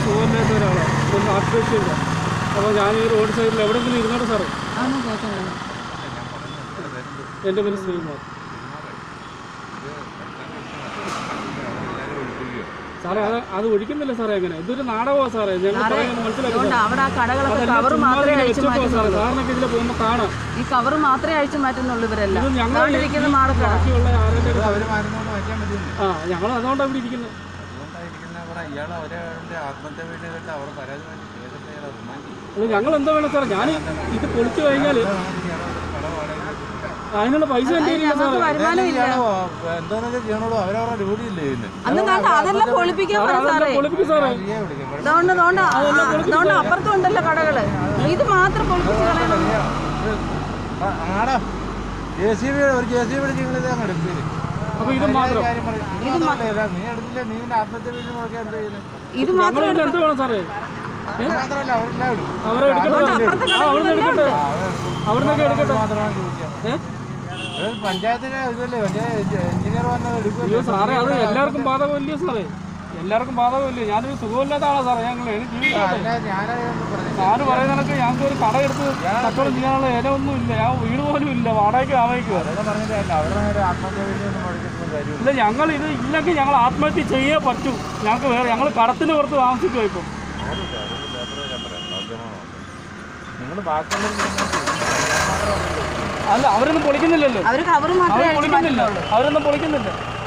സുഖമില്ലാത്ത ഒരാളാണ് ഒരു ആർട്ടിഫിഷ്യൽ അപ്പോൾ ഞാൻ ഈ റോഡ് സൈഡിൽ എവിടെയെങ്കിലും ഇരുന്നോട്ടെ സാറേ അതൊന്നും കേൾക്കണില്ല എൻ്റെ പേര് ശ്രീകുമാർ സാറേ അത് അത് ഒഴിക്കുന്നില്ല സാറേ എങ്ങനെ ഇതൊരു നാടകമാണ് സാറേ ഞങ്ങൾ പറയുന്നത് മനസ്സിലാക്കി അതുകൊണ്ട് അവിടെ ആ കടകളൊക്കെ അതല്ല, കവർ ചുമ്മാ മാത്രമേ ഇങ്ങനെ അഴിച്ചു വെച്ചേക്കുവാ സാറേ മാറ്റുന്നുള്ളൂ സാറിനൊക്കെ ഇതിൽ പോകുമ്പോൾ കാണാം ഈ കവർ മാത്രമേ അഴിച്ചു മാറ്റുന്നുള്ളൂ ഇവരെല്ലാം ഇത് ഞങ്ങൾ അതുകൊണ്ടിരിക്കുന്ന മാടക്കാണ് ബാക്കിയുള്ള ആരുടെ അവർ മരുന്നോണ്ട് മാറ്റാൻ പറ്റില്ല ആ ഞങ്ങൾ അതുകൊണ്ടാണ് ഇവിടെ ഇരിക്കുന്നത് അതുകൊണ്ടായിരിക്കുന്ന ഇവിടെ ഇയാൾ ഒരാളുടെ ആത്മഹത്യ വീട് കേട്ട് അവർ പരാതി വേണ്ടി കേസൊക്കെ ഇയാൾ റിമാൻഡ് ചെയ്യും അത് ഞങ്ങൾ എന്താ വേണം സാറേ ഞാൻ ഇത് പൊളിച്ചു കഴിഞ്ഞാൽ കട വാടക അതിനുള്ള പൈസ എൻ്റെ കയ്യിലില്ല സാറേ ഞങ്ങൾക്ക് വരുമാനം ഇല്ല എന്താണെന്നൊക്കെ ചെയ്യണോളൂ അവരവരുടെ ഡ്യൂട്ടി ഇല്ലേ ഇതിന് അന്ന് കണ്ട അതെല്ലാം പൊളിപ്പിക്കാൻ പറ സാറേ പൊളിപ്പിക്കും സാറേ ഇയ്യെ വിളിക്കും ഇവിടെ അതുകൊണ്ട് അതുകൊണ്ട് അതുകൊണ്ട് അപ്പുറത്തും ഉണ്ടല്ലോ കടകള് ഇത് മാത്രം പൊളിപ്പിച്ച് കളയണം ആ- ആടാ ജെ സി ബി ഒരു ജെ സി ബി വിളിച്ച് നിങ്ങൾ ഇതങ്ങ് എടുക്കില്ല അപ്പോൾ ഇത് മാത്രം കാര്യം പറയും ഇത് മാത്രമല്ല നീ എടുത്തില്ല നീ നിന്റെ ആത്മഹത്യ വീട് നോക്കിയാൽ എന്താ ചെയ്യുന്നത് ഇത് ഞങ്ങൾ മാത്രം ഇവിടെ എന്ത് വേണം സാറേ അത് മാത്രമല്ല അവരെല്ലാം എടുക്കും അവരെ എടുക്കട്ടെ അപ്പുറത്തെ ആ അവിടുന്ന് എടുക്കട്ടെ അവിടുന്നൊക്കെ എടുക്കട്ടെ മാത്രമാണ് ചോദിക്കുക ഏ? അത് പഞ്ചായത്തിന് ഇതല്ലേ പഞ്ചായത്ത് എഞ്ചിനീയർ വന്നത് എടുക്കുമല്ലോ അയ്യോ സാറേ അത് എല്ലാവർക്കും ബാധകമല്ലയോ സാറേ എല്ലാവർക്കും ബാധകമല്ലേ ഞാനൊരു സുഖമില്ലാത്ത ആളാ സാറേ ഞങ്ങൾ എനിക്ക് ജീവിക്കട്ടെ അതിനാ ഞാനത് പറഞ്ഞു സാറ് പറയുന്ന കണക്ക് ഞങ്ങൾക്ക് ഒരു കട എടുത്ത് കച്ചവടം ചെയ്യാനുള്ള ഇനമൊന്നും ഇല്ല ഞാൻ വീട് പോലും ഇല്ല വാടകയ്ക്ക് താമസിക്കുക അതൊക്കെ പറഞ്ഞിട്ടല്ല അവരുടെ ഒരു ആത്മഹത്യ വീട് ഒന്നും പഠിച്ചിട്ടും കാര്യമില്ല ഇല്ല ഞങ്ങൾ ഇത് ഇല്ലെങ്കിൽ ഞങ്ങൾ ആത്മഹത്യ ചെയ്യേ പറ്റൂ ഞങ്ങൾക്ക് വേറെ ഞങ്ങൾ കടത്തിന് പുറത്ത് താമസിക്കുക ഇപ്പം നിങ്ങൾ ബാക്കിയുള്ള അല്ല അവരൊന്നും പൊളിക്കുന്നില്ലല്ലോ അവര് കവർ മാത്രമേ അവർ അഴിച്ചു പൊളിക്കുന്നില്ല മാറ്റുന്നുള്ളൂ അവരൊന്നും പൊളിക്കുന്നില്ല